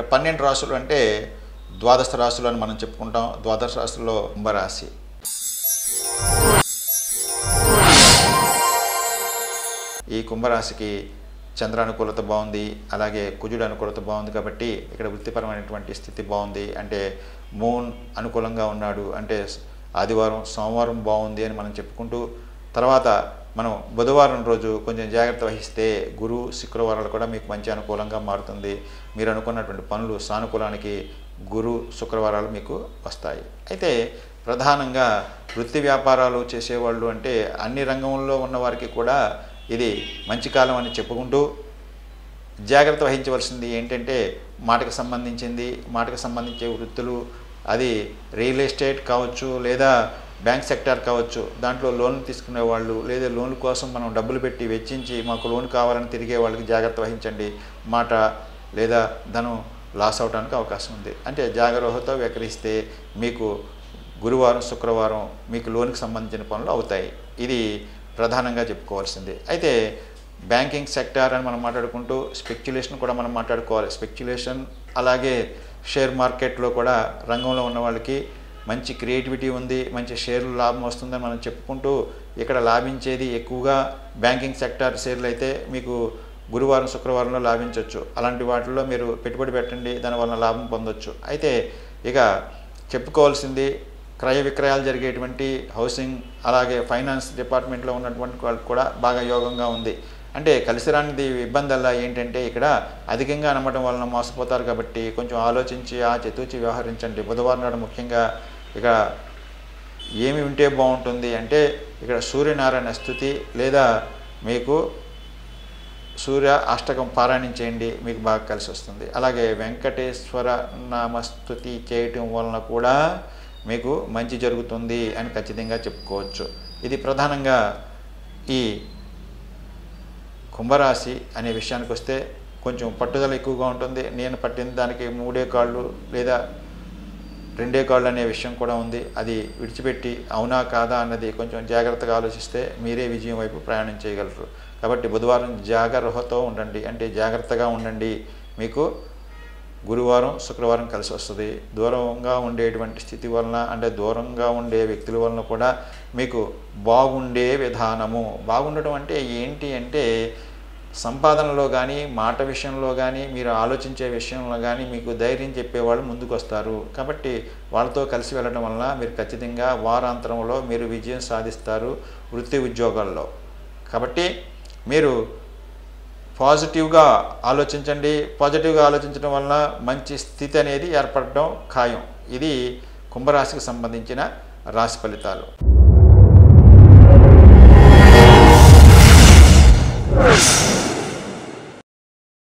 పన్నెండు రాసులు అంటే ద్వాదశ రాశులు అని మనం చెప్పుకుంటాం ద్వాదశ రాశుల్లో కుంభరాశి ఈ కుంభరాశికి చంద్ర అనుకూలత బాగుంది అలాగే కుజుడు అనుకూలత బాగుంది కాబట్టి ఇక్కడ వృత్తిపరమైనటువంటి స్థితి బాగుంది అంటే మూన్ అనుకూలంగా ఉన్నాడు అంటే ఆదివారం సోమవారం బాగుంది అని మనం చెప్పుకుంటూ తర్వాత మనం బుధవారం రోజు కొంచెం జాగ్రత్త వహిస్తే గురు శుక్రవారాలు కూడా మీకు మంచి అనుకూలంగా మారుతుంది మీరు అనుకున్నటువంటి పనులు సానుకూలానికి గురు శుక్రవారాలు మీకు వస్తాయి అయితే ప్రధానంగా వృత్తి వ్యాపారాలు చేసేవాళ్ళు అంటే అన్ని రంగంలో ఉన్న వారికి కూడా ఇది మంచి కాలం అని చెప్పుకుంటూ జాగ్రత్త వహించవలసింది ఏంటంటే మాటకు సంబంధించింది మాటకు సంబంధించే వృత్తులు అది రియల్ ఎస్టేట్ కావచ్చు లేదా బ్యాంక్ సెక్టార్ కావచ్చు దాంట్లో లోన్లు తీసుకునే వాళ్ళు లేదా లోన్ల కోసం మనం డబ్బులు పెట్టి వెచ్చించి మాకు లోన్ కావాలని తిరిగే వాళ్ళకి జాగ్రత్త వహించండి మాట లేదా ధనం లాస్ అవడానికి అవకాశం ఉంది అంటే జాగ్రత్తతో వ్యవహరిస్తే మీకు గురువారం శుక్రవారం మీకు లోన్కి సంబంధించిన పనులు అవుతాయి ఇది ప్రధానంగా చెప్పుకోవాల్సింది అయితే బ్యాంకింగ్ సెక్టార్ అని మనం మాట్లాడుకుంటూ స్పెక్యులేషన్ కూడా మనం మాట్లాడుకోవాలి స్పెక్యులేషన్ అలాగే షేర్ మార్కెట్లో కూడా రంగంలో ఉన్న వాళ్ళకి మంచి క్రియేటివిటీ ఉంది మంచి షేర్లు లాభం వస్తుందని మనం చెప్పుకుంటూ ఇక్కడ లాభించేది ఎక్కువగా బ్యాంకింగ్ సెక్టార్ షేర్లు అయితే మీకు గురువారం శుక్రవారంలో లాభించవచ్చు అలాంటి వాటిల్లో మీరు పెట్టుబడి పెట్టండి దానివల్ల లాభం పొందొచ్చు అయితే ఇక చెప్పుకోవాల్సింది క్రయ విక్రయాలు జరిగేటువంటి హౌసింగ్ అలాగే ఫైనాన్స్ డిపార్ట్మెంట్లో ఉన్నటువంటి వాళ్ళకి కూడా బాగా యోగంగా ఉంది అంటే కలిసి రానిది ఇబ్బందల్లా ఏంటంటే ఇక్కడ అధికంగా నమ్మటం వలన మోసపోతారు కాబట్టి కొంచెం ఆలోచించి ఆ చెతూచి వ్యవహరించండి బుధవారం నాడు ముఖ్యంగా ఇక ఏమి ఉంటే బాగుంటుంది అంటే ఇక్కడ సూర్యనారాయణ స్థుతి లేదా మీకు సూర్య అష్టకం పారాయణం చేయండి మీకు బాగా కలిసి వస్తుంది అలాగే వెంకటేశ్వర నామస్తుతి చేయటం వలన కూడా మీకు మంచి జరుగుతుంది అని ఖచ్చితంగా చెప్పుకోవచ్చు ఇది ప్రధానంగా ఈ కుంభరాశి అనే విషయానికి వస్తే కొంచెం పట్టుదల ఎక్కువగా ఉంటుంది నేను పట్టిన దానికి మూడే కాళ్ళు లేదా రెండే కాళ్ళు అనే విషయం కూడా ఉంది అది విడిచిపెట్టి అవునా కాదా అన్నది కొంచెం జాగ్రత్తగా ఆలోచిస్తే మీరే విజయం వైపు ప్రయాణం చేయగలరు కాబట్టి బుధవారం జాగ్రత్తతో ఉండండి అంటే జాగ్రత్తగా ఉండండి మీకు గురువారం శుక్రవారం కలిసి వస్తుంది దూరంగా ఉండేటువంటి స్థితి వలన అంటే దూరంగా ఉండే వ్యక్తుల వలన కూడా మీకు బాగుండే విధానము బాగుండటం అంటే ఏంటి అంటే సంపాదనలో కానీ మాట విషయంలో కానీ మీరు ఆలోచించే విషయంలో కానీ మీకు ధైర్యం చెప్పేవాళ్ళు ముందుకు వస్తారు కాబట్టి వాళ్ళతో కలిసి వెళ్ళడం వలన మీరు ఖచ్చితంగా వారాంతరంలో మీరు విజయం సాధిస్తారు వృత్తి ఉద్యోగాల్లో కాబట్టి మీరు పాజిటివ్గా ఆలోచించండి పాజిటివ్గా ఆలోచించడం వలన మంచి స్థితి అనేది ఏర్పడడం ఖాయం ఇది కుంభరాశికి సంబంధించిన రాశి ఫలితాలు you